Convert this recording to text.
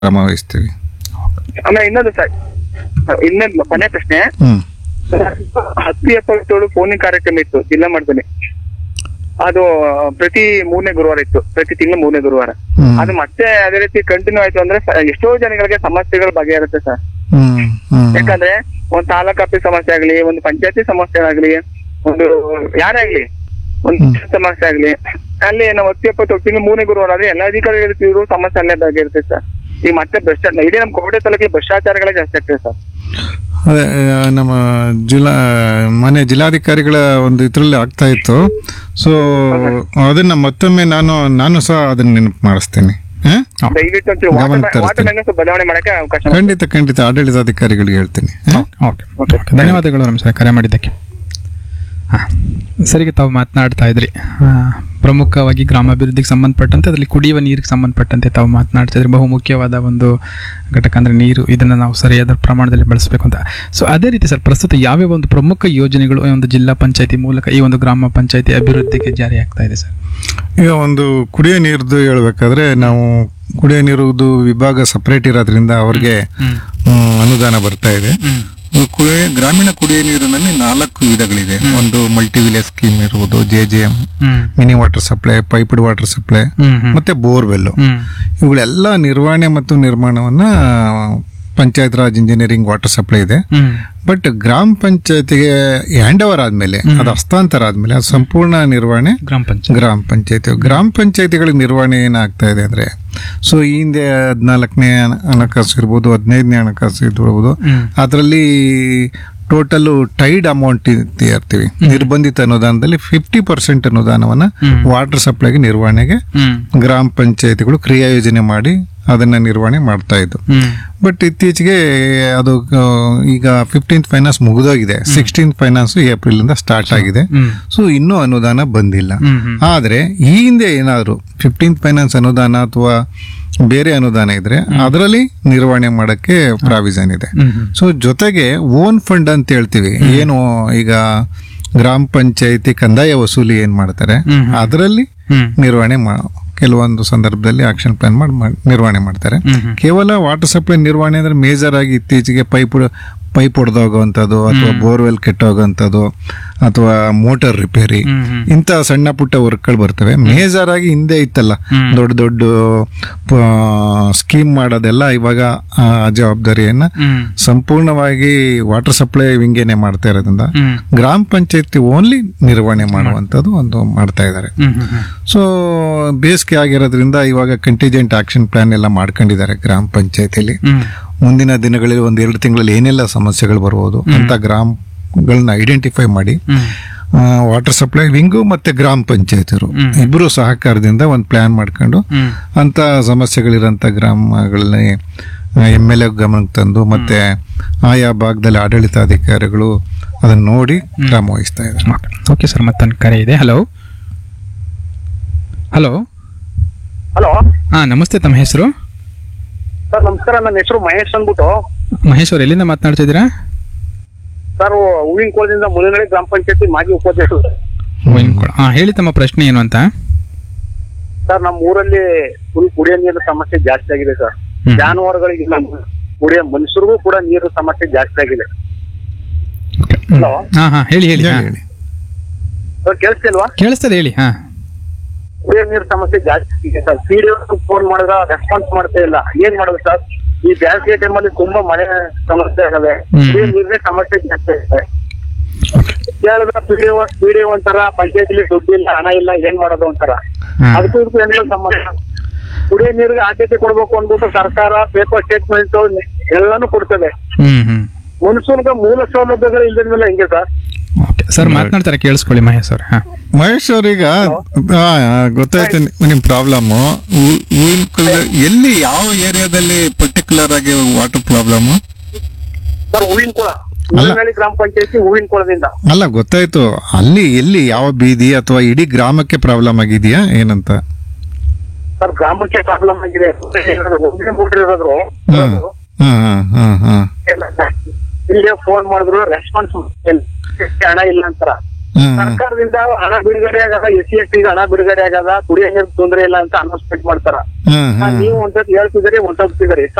ಕ್ರಮ ವಹಿಸ್ತೀವಿ ಆಮೇಲೆ ಇನ್ನೊಂದು ಸರ್ ಇನ್ನೊಂದು ಕೊನೆ ಪ್ರಶ್ನೆ ಹ್ಮ್ ಹತ್ತು ಎಪ್ಪತ್ತೇಳು ಫೋನಿಂಗ್ ಕಾರ್ಯಕ್ರಮ ಇತ್ತು ಜಿಲ್ಲಾ ಮಟ್ಟದಲ್ಲಿ ಅದು ಪ್ರತಿ ಮೂರನೇ ಗುರುವಾರ ಇತ್ತು ಪ್ರತಿ ತಿಂಗಳು ಮೂರನೇ ಗುರುವಾರ ಹ್ಮ್. ಅದು ಮತ್ತೆ ಅದೇ ರೀತಿ ಕಂಟಿನ್ಯೂ ಆಯ್ತು ಅಂದ್ರೆ ಸ- ಎಷ್ಟೋ ಜನಗಳಿಗೆ ಸಮಸ್ಯೆಗಳು ಬಗೆಹರುತ್ತೆ ಸರ್ ಹ್ಮ್ ಹ್ಮ್ ಯಾಕಂದ್ರೆ ಒಂದು ತಾಲೂಕ್ ಆಫೀಸ್ ಸಮಸ್ಯೆ ಆಗ್ಲಿ ಒಂದು ಪಂಚಾಯತಿ ಸಮಸ್ಯೆ ಆಗ್ಲಿ ಒಂದು ಯಾರೇ ಆಗ್ಲಿ ಒಂದು ಸಮಸ್ಯೆ ಆಗ್ಲಿ ಅಲ್ಲಿ ನಾವು ಹತ್ತು ಎಪ್ಪತ್ತು ತಿಂಗಳು ಮೂರನೇ ಗುರುವಾರ ಆದ್ರೆ ಎಲ್ಲ ಅಧಿಕಾರಿಗಳು ಸಮಸ್ಯೆ ಅಲ್ಲೇ ಬಗೆಹರುತ್ತೆ ಸರ್ ಈಗ ಮತ್ತೆ ಭ್ರಷ್ಟಾಚಾರ ಇಡೀ ನಮ್ಮ ಕೋಟೆ ತಾಲೂಕಿಗೆ ಭ್ರಷ್ಟಾಚಾರಗಳೇ ಜಾಸ್ತಿ ಆಗ್ತದೆ ಸರ್ ಅದೇ ಆ, ನಮ್ಮ ಜಿಲ್ಲಾ ಮನೆ ಜಿಲ್ಲಾಧಿಕಾರಿಗಳ ಒಂದು ಇದ್ರಲ್ಲಿ ಆಗ್ತಾ ಇತ್ತು ಸೊ ಅದನ್ನ ಮತ್ತೊಮ್ಮೆ ನಾನು ನಾನು ಸಹ ಅದನ್ನ ನೆನಪು ಮಾಡಿಸ್ತೇನೆ ಹ? ದಯವಿಟ್ಟು ಒಂಚೂರು ಗಮನ ವಾಟರ್ ವಾಟರ್ ತರಿಸ್ತೀನಿ. ಸ್ವಲ್ಪ ಬದಲಾವಣೆ ಮಾಡಕ್ಕೆ ಅವಕಾಶ ಮಾಡಿ. ಖಂಡಿತ ಖಂಡಿತ ಆಡಳಿತಾಧಿಕಾರಿಗಳಿಗೆ ಹೇಳ್ತೀನಿ ಹ? ಓಕೆ ಓಕೆ ಧನ್ಯವಾದಗಳು ರಮೇಶ್ ಕರೆ ಮಾಡಿದ್ದಕ್ಕೆ ಹಾಂ ಸರಿಗೆ ತಾವು ಮಾತನಾಡ್ತಾ ಇದ್ರಿ ಆ, ಪ್ರಮುಖವಾಗಿ ಗ್ರಾಮಾಭಿವೃದ್ಧಿಗೆ ಸಂಬಂಧಪಟ್ಟಂತೆ ಅದರಲ್ಲಿ ಕುಡಿಯುವ ನೀರಿಗೆ ಸಂಬಂಧಪಟ್ಟಂತೆ ತಾವು ಮಾತನಾಡ್ತಾ ಇದ್ರಿ ಬಹು ಮುಖ್ಯವಾದ ಒಂದು ಘಟಕ ಅಂದರೆ ನೀರು ಇದನ್ನು ನಾವು ಸರಿಯಾದ ಪ್ರಮಾಣದಲ್ಲಿ ಬಳಸಬೇಕು ಅಂತ ಸೊ ಅದೇ ರೀತಿ ಸರ್ ಪ್ರಸ್ತುತ ಯಾವ್ಯಾವ ಒಂದು ಪ್ರಮುಖ ಯೋಜನೆಗಳು ಈ ಒಂದು ಜಿಲ್ಲಾ ಪಂಚಾಯತಿ ಮೂಲಕ ಈ ಒಂದು ಗ್ರಾಮ ಪಂಚಾಯತಿ ಅಭಿವೃದ್ಧಿಗೆ ಜಾರಿ ಆಗ್ತಾ ಇದೆ ಸರ್ ಈಗ ಒಂದು ಕುಡಿಯೋ ನೀರ್ದು ಹೇಳ್ಬೇಕಾದ್ರೆ ನಾವು ಕುಡಿಯೋ ನೀರುದು ವಿಭಾಗ ಸಪರೇಟ್ ಇರೋದ್ರಿಂದ ಅವ್ರಿಗೆ ಹ್ಮ್, ಅನುದಾನ ಬರ್ತಾ ಇದೆ ಕುಡಿಯ ಗ್ರಾಮೀಣ ಕುಡಿಯೋ ನೀರಿನಲ್ಲಿ ನಾಲ್ಕು ವಿಧಗಳಿದೆ ಒಂದು ಮಲ್ಟಿ ವಿಲೇಜ್ ಸ್ಕೀಮ್ ಇರುವುದು J J M hmm mini water supply piped water supply hmm hmm ಮತ್ತೆ ಬೋರ್ವೆಲ್ ಹ್ಮ್ ಇವುಗಳೆಲ್ಲ ನಿರ್ವಹಣೆ ಮತ್ತು ನಿರ್ಮಾಣವನ್ನ Panchayat Raj engineering water supply ಇದೆ ಹ್ಮ್ ಬಟ್ ಗ್ರಾಮ ಪಂಚಾಯತಿಗೆ ಹ್ಯಾಂಡ್ ಓವರ್ ಆದ್ಮೇಲೆ ಅದು ಹಸ್ತಾಂತರ ಆದ್ಮೇಲೆ ಅದು ಸಂಪೂರ್ಣ ನಿರ್ವಹಣೆ ಗ್ರಾಮ ಪಂಚಾಯತ್ ಗ್ರಾಮ ಪಂಚಾಯತಿ ಗ್ರಾಮ ಪಂಚಾಯತಿಗಳ ನಿರ್ವಹಣೆ ಏನಾಗ್ತಾ ಇದೆ ಅಂದ್ರೆ ಸೊ ಈ ಹಿಂದೆ ಹದಿನಾಲ್ಕನೇ ಹಣಕಾಸು ಇರ್ಬೋದು ಹದಿನೈದನೇ ಹಣಕಾಸು ಇರ್ಬೋದು ಹ್ಮ್. ಅದರಲ್ಲಿ ಟೋಟಲ್ ಟೈಡ್ ಅಮೌಂಟ್ ಇರ್ತೀವಿ ನಿರ್ಬಂಧಿತ ಅನುದಾನದಲ್ಲಿ ಫಿಫ್ಟಿ ಪರ್ಸೆಂಟ್ ಅನುದಾನವನ್ನ ವಾಟರ್ ಸಪ್ಲೈಗೆ ನಿರ್ವಹಣೆಗೆ ಹ್ಮ್ ಗ್ರಾಮ ಪಂಚಾಯತಿಗಳು ಕ್ರಿಯಾ ಯೋಜನೆ ಮಾಡಿ ಅದನ್ನ ನಿರ್ವಹಣೆ ಮಾಡ್ತಾ ಇದ್ದು ಹ್ಮ್ ಬಟ್ ಇತ್ತೀಚೆಗೆ ಅದು ಆ, ಈಗ ಫಿಫ್ಟೀನ್ತ್ ಫೈನಾನ್ಸ್ ಮುಗಿದೋಗಿದೆ ಸಿಕ್ಸ್ಟೀನ್ತ್ ಫೈನಾನ್ಸ್ ಏಪ್ರಿಲ್ ಇಂದ ಸ್ಟಾರ್ಟ್ ಆಗಿದೆ ಹ್ಮ್ ಸೊ ಇನ್ನೂ ಅನುದಾನ ಬಂದಿಲ್ಲ ಹ್ಮ್ ಹ್ಮ್ ಆದ್ರೆ ಈ ಹಿಂದೆ ಏನಾದ್ರು ಫಿಫ್ಟೀನ್ತ್ ಫೈನಾನ್ಸ್ ಅನುದಾನ ಅಥವಾ ಬೇರೆ ಅನುದಾನ ಇದ್ರೆ ಅದರಲ್ಲಿ ನಿರ್ವಹಣೆ ಮಾಡಕ್ಕೆ ಪ್ರಾವಿಷನ್ ಇದೆ ಹ್ಮ್ ಹ್ಮ್ ಸೊ ಜೊತೆಗೆ ಓನ್ ಫಂಡ್ ಅಂತ ಹೇಳ್ತೀವಿ ಏನು ಈಗ ಗ್ರಾಮ ಪಂಚಾಯತಿ ಕಂದಾಯ ವಸೂಲಿ ಏನ್ ಮಾಡ್ತಾರೆ ಹ್ಮ್. ಅದರಲ್ಲಿ ಹ್ಮ್ ನಿರ್ವಹಣೆ ಮಾ ಕೆಲವೊಂದು ಸಂದರ್ಭದಲ್ಲಿ ಆಕ್ಷನ್ ಪ್ಲಾನ್ ಮಾಡಿ ಮಾ- ನಿರ್ವಹಣೆ ಮಾಡ್ತಾರೆ ಹ್ಮ್ ಹ್ಮ್ ಕೇವಲ ವಾಟರ್ ಸಪ್ಲೈ ನಿರ್ವಹಣೆ ಅಂದ್ರೆ ಮೇಜರ್ ಆಗಿ ಇತ್ತೀಚೆಗೆ ಪೈಪ್ ಪೈಪ್ ಹೊಡೆದೋಗುವಂಥದ್ದು ಅಥವಾ ಬೋರ್ವೆಲ್ ಕೆಟ್ಟೋಗುವಂಥದ್ದು ಅಥವಾ ಮೋಟಾರ್ ರಿಪೇರಿ ಹ್ಮ್ ಹ್ಮ್ ಇಂಥ ಸಣ್ಣ ಪುಟ್ಟ ವರ್ಕ್ಗಳು ಬರ್ತವೆ ಮೇಜರ್ ಆಗಿ ಹಿಂದೆ ಇತ್ತಲ್ಲ ದೊಡ್ಡ ದೊಡ್ಡ ಸ್ಕೀಮ್ ಮಾಡೋದೆಲ್ಲ ಇವಾಗ ಆ ಜವಾಬ್ದಾರಿಯನ್ನ ಹ್ಮ್ ಸಂಪೂರ್ಣವಾಗಿ ವಾಟರ್ ಸಪ್ಲೈ ವಿಂಗೇನೆ ಮಾಡ್ತಾ ಇರೋದ್ರಿಂದ ಹ್ಮ್ ಗ್ರಾಮ ಪಂಚಾಯತಿ ಓನ್ಲಿ ನಿರ್ವಹಣೆ ಮಾಡುವಂಥದ್ದು ಒಂದು ಮಾಡ್ತಾ ಇದ್ದಾರೆ ಹ್ಮ್ ಹ್ಮ್ ಹ್ಮ್ ಸೊ ಬೇಸಿಗೆ ಆಗಿರೋದ್ರಿಂದ ಇವಾಗ ಕಂಟಿಜೆಂಟ್ ಆಕ್ಷನ್ ಪ್ಲಾನ್ ಎಲ್ಲ ಮಾಡ್ಕೊಂಡಿದ್ದಾರೆ ಗ್ರಾಮ ಪಂಚಾಯತಿಲಿ ಹ್ಮ್ ಮುಂದಿನ ದಿನಗಳಲ್ಲಿ ಒಂದ್ ಎರಡು ತಿಂಗಳಲ್ಲಿ ಏನೆಲ್ಲ ಸಮಸ್ಯೆಗಳು ಬರ್ಬೋದು ಅಂತ ಗ್ರಾಮಗಳನ್ನ ಐಡೆಂಟಿಫೈ ಮಾಡಿ ಹ್ಮ್ ವಾಟರ್ ಸಪ್ಲೈ ವಿಂಗು ಮತ್ತೆ ಗ್ರಾಮ ಪಂಚಾಯತಿರು ಇಬ್ಬರು ಸಹಕಾರದಿಂದ ಒಂದು ಪ್ಲಾನ್ ಮಾಡ್ಕೊಂಡು ಹ್ಮ್ ಅಂತ ಸಮಸ್ಯೆಗಳಿರೋಂಥ ಗ್ರಾಮಗಳನ್ನ ಎಮ್ ಎಲ್ ಎ ಗಮನಕ್ಕೆ ತಂದು ಮತ್ತೆ ಆಯಾ ಭಾಗದಲ್ಲಿ ಆಡಳಿತಾಧಿಕಾರಿಗಳು ಅದನ್ನ ನೋಡಿ ಕ್ರಮ ವಹಿಸ್ತಾ ಇದ್ದಾರೆ ಓಕೆ ಸರ್ ಮತ್ತೊಂದು ಕರೆ ಇದೆ ಹಲೋ ಹಲೋ ಹಲೋ ಹಾ ನಮಸ್ತೆ ತಮ್ಮ ಹೆಸರು ಸರ್ ನಮಸ್ಕಾರ ನನ್ನ ಹೆಸರು ಮಹೇಶ್ ಅಂದ್ಬಿಟ್ಟು ಮಹೇಶ್ ಅವ್ರು ಎಲ್ಲಿಂದ ಮಾತನಾಡ್ತಾ ಇದ್ದೀರಾ ಸರ್ ಹೂವಿನ ಕೋಲದಿಂದ ಮುನಿನಳ್ಳಿ ಗ್ರಾಮ ಪಂಚಾಯತಿ ಮಾಜಿ ಉಪಾಧ್ಯಕ್ಷರು ಹಾ ಹೇಳಿ ತಮ್ಮ ಪ್ರಶ್ನೆ ಏನು ಅಂತ ಸರ್ ನಮ್ಮ ಊರಲ್ಲಿ ಫುಲ್ ಕುಡಿಯೋ ನೀರಿನ ಸಮಸ್ಯೆ ಜಾಸ್ತಿ ಆಗಿದೆ ಸರ್ ಹ್ಮ್. ಜಾನುವಾರುಗಳಿಗೆ ಕುಡಿಯೋ ಮನುಷ್ಯರಿಗೂ ಕೂಡ ನೀರು ಸಮಸ್ಯೆ ಜಾಸ್ತಿ ಆಗಿದೆ ಹ್ಮ್. ಹಲೋ ಹಾ ಹಾ ಹೇಳಿ ಹೇಳಿ ಹಾ. ಹೇಳಿ ಸರ್ ಕೇಳಿಸ್ತಿಲ್ವಾ ಕೇಳಿಸ್ತದೆ ಹೇಳಿ ಹಾ ಕುಡಿಯೋ ನೀರು ಸಮಸ್ಯೆ ಜಾಸ್ತಿ ಇದೆ ಸರ್ ಪಿ ಫೋನ್ ಮಾಡಿದ್ರೆ ರೆಸ್ಪಾನ್ಸ್ ಮಾಡ್ತಾ ಇಲ್ಲ ಏನ್ ಮಾಡೋದು ಸರ್ ಈ ಬೇಸಿಗೆ ಟೈಮಲ್ಲಿ ತುಂಬಾ ಮಳೆ ಸಮಸ್ಯೆ ಆಗವೆ ಹ್ಮ್. ಕುಡಿಯೋ ನೀರಿನ ಸಮಸ್ಯೆ ಜಾಸ್ತಿ ಇದೆ ಕೇಳಿದ್ರೆ P D O P D ಒಂಥರ ಪಂಚಾಯತಿಲಿ ದುಡ್ಡು ಇಲ್ಲ ಹಣ ಇಲ್ಲ ಏನ್ ಮಾಡೋದು ಅಂತಾರ ಹಾ. ಅದಕ್ಕೂ ಇದಕ್ಕೂ ಏನಿಲ್ಲ ಸಂಬಂಧ ಕುಡಿಯೋ ನೀರಿಗೆ ಆದ್ಯತೆ ಕೊಡ್ಬೇಕು ಅಂದ್ಬಿಟ್ಟು ಸರ್ಕಾರ ಪೇಪರ್ ಸ್ಟೇಟ್ಮೆಂಟ್ ಎಲ್ಲಾನು ಕೊಡ್ತದೆ ಹ್ಮ್ ಹ್ಮ್ ಮನುಷ್ಯನಿಗೆ ಮೂಲ ಸೌಲಭ್ಯಗಳು ಇಲ್ಲದ ಮೇಲೆ ಹೆಂಗೆ ಸರ್ ಓಕೆ ಸರ್ ಮಾತನಾಡ್ತಾರೆ ಕೇಳಿಸ್ಕೊಳ್ಳಿ ಮಹೇಶ್ ಅವ್ರು ಹಾ ಮಹೇಶ್ ಅವ್ರೀಗ ಆ, ಗೊತ್ತಾಯ್ತು ನಿ- ನಿಮ್ ಪ್ರಾಬ್ಲಮ್ ಎಲ್ಲಿ ಯಾವ ಏರಿಯಾದಲ್ಲಿ ಪರ್ಟಿಕ್ಯುಲರ್ ಆಗಿ ವಾಟರ್ ಪ್ರಾಬ್ಲಮ್ ಸರ್ ಹೂವಿನ ಕುಳ ಮುಳ್ಳನಳ್ಳಿ ಗ್ರಾಮ ಪಂಚಾಯತಿ ಹೂವಿನ ಕುಳದಿಂದ ಅಲ್ಲ ಗೊತ್ತಾಯ್ತು ಅಲ್ಲಿ ಎಲ್ಲಿ ಯಾವ ಬೀದಿ ಅಥವಾ ಇಡೀ ಗ್ರಾಮಕ್ಕೆ ಪ್ರಾಬ್ಲಮ್ ಆಗಿದೆಯಾ ಏನಂತ ಸರ್ ಗ್ರಾಮಕ್ಕೆ ಪ್ರಾಬ್ಲಮ್ ಆಗಿದೆ ಒಬ್ಬನೇ ಮೋಟರ್ ಇರೋದ್ರು ಹ್ಮ್ ಹ್ಮ್ ಹ್ಮ್ ಹ್ಮ್ ಹ್ಮ್ ಇಲ್ಲೇ ಫೋನ್ ಮಾಡಿದ್ರು ರೆಸ್ಪಾನ್ಸ್ ಹಣ ಇಲ್ಲ ಅಂತಾರ ಹ್ಮ್ ಹ್ಮ್ ಸರ್ಕಾರದಿಂದ ಹಣ ಬಿಡುಗಡೆ ಆಗದ ಎಸ್ ಸಿ ಎಸ್ ಟಿ ಹಣ ಬಿಡುಗಡೆ ಆಗದ ಕುಡಿಯೋ ನೀರು ತೊಂದ್ರೆ ಇಲ್ಲ ಅಂತ ಅನೌನ್ಸ್ಮೆಂಟ್ ಮಾಡ್ತಾರ ಹ್ಮ್ ಆ, ಹ್ಮ್ ನೀವು ಒಂದ್ಸತಿ ಹೇಳ್ತಿದ್ರಿ ಒಂದ್ ತಪ್ಪಿದ್ರಿ